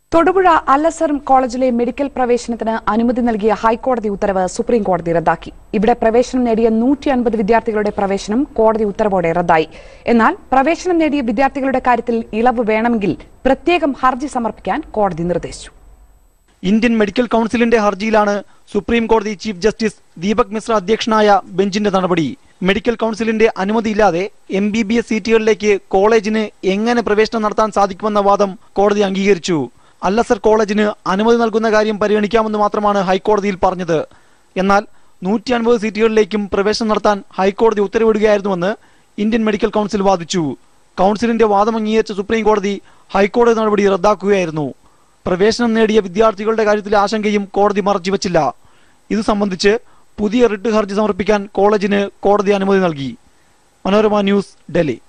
തൊടുപുഴ അല്ലസറും കോളേജിലെ മെഡിക്കൽ പ്രവേശനത്തിന് അനുമതി നൽകിയ ഹൈക്കോടതി ഉത്തരവ് സുപ്രീം കോടതി റദ്ദാക്കി ഇവിടെ പ്രവേശനം നേടിയ നൂറ്റി അൻപത് വിദ്യാർത്ഥികളുടെ പ്രവേശനം കോടതി ഉത്തരവോടെ റദ്ദായി എന്നാൽ പ്രവേശനം നേടിയ വിദ്യാർത്ഥികളുടെ കാര്യത്തിൽ ഇളവ് വേണമെങ്കിൽ പ്രത്യേകം ഹർജി സമർപ്പിക്കാൻ കോടതി നിർദ്ദേശിച്ചു ഇന്ത്യൻ മെഡിക്കൽ കൗൺസിലിന്റെ ഹർജിയിലാണ് സുപ്രീം കോടതി ചീഫ് ജസ്റ്റിസ് ദീപക് മിശ്ര അധ്യക്ഷനായ ബെഞ്ചിന്റെ നടപടി മെഡിക്കൽ കൗൺസിലിന്റെ അനുമതിയില്ലാതെ എം ബി ബി എസ് സീറ്റുകളിലേക്ക് കോളേജിന് എങ്ങനെ പ്രവേശനം നടത്താൻ സാധിക്കുമെന്ന വാദം കോടതി അംഗീകരിച്ചു അല്ലസർ കോളേജിന് അനുമതി നൽകുന്ന കാര്യം പരിഗണിക്കാമെന്ന് മാത്രമാണ് ഹൈക്കോടതിയിൽ പറഞ്ഞത് എന്നാൽ നൂറ്റി അൻപത് സീറ്റുകളിലേക്കും പ്രവേശനം നടത്താൻ ഹൈക്കോടതി ഉത്തരവിടുകയായിരുന്നുവെന്ന് ഇന്ത്യൻ മെഡിക്കൽ കൗൺസിൽ വാദിച്ചു കൗൺസിലിന്റെ വാദം അംഗീകരിച്ച സുപ്രീം കോടതി ഹൈക്കോടതി നടപടി റദ്ദാക്കുകയായിരുന്നു പ്രവേശനം നേടിയ വിദ്യാർത്ഥികളുടെ കാര്യത്തിലെ ആശങ്കയും കോടതി മറച്ചുവെച്ചില്ല ഇത് സംബന്ധിച്ച് പുതിയ റിട്ട് ഹർജി സമർപ്പിക്കാൻ കോളേജിന് കോടതി അനുമതി നൽകി മനോരമ ന്യൂസ് ഡൽഹി